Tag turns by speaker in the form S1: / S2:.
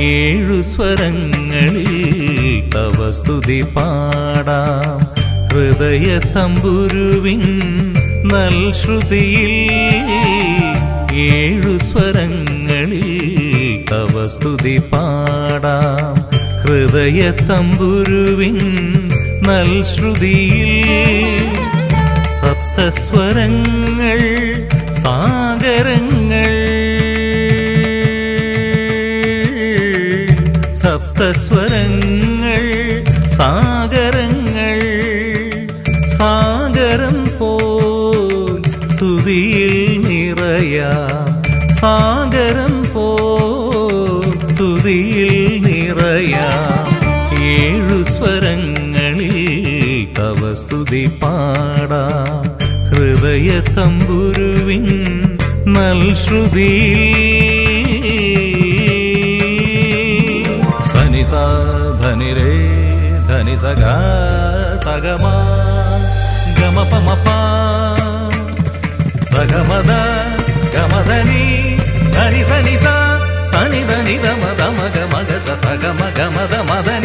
S1: ഏഴു സ്വരങ്ങളിൽ തവ സ്തുതി പാടാം ഹൃദയ തമ്പുരുവിൻ നൽ ശ്രുതിയിൽ ഏഴു സ്വരങ്ങളിൽ തവ സ്തുതി പാടാം ഹൃദയ തമ്പുരുവിൻ നൽ ശ്രുതിയിൽ സപ്തസ്വരങ്ങൾ സാഗരങ്ങൾ സപ്തസ്വരങ്ങൾ സാഗരങ്ങൾ സാഗരം പോൽ സ്തുതിയിൽ നിറയാം സാഗരം പോൽ സ്തുതിയിൽ നിറയാം ഏഴു സ്വരങ്ങളിൽ തവ സ്തുതി പാടാം ഹൃദയ തമ്പുരുവിൻ നൽ ശ്രുതിയിൽ സനി സ ധനി രേ ധനി സ ഗ സഗമ ഗമ പമ പ സഗമദ ഗമധനി ധനി സനി സ സനി ധനി ധമ ധമ ഗമ ഗ സ സഗമ ഗമ ധ മദനി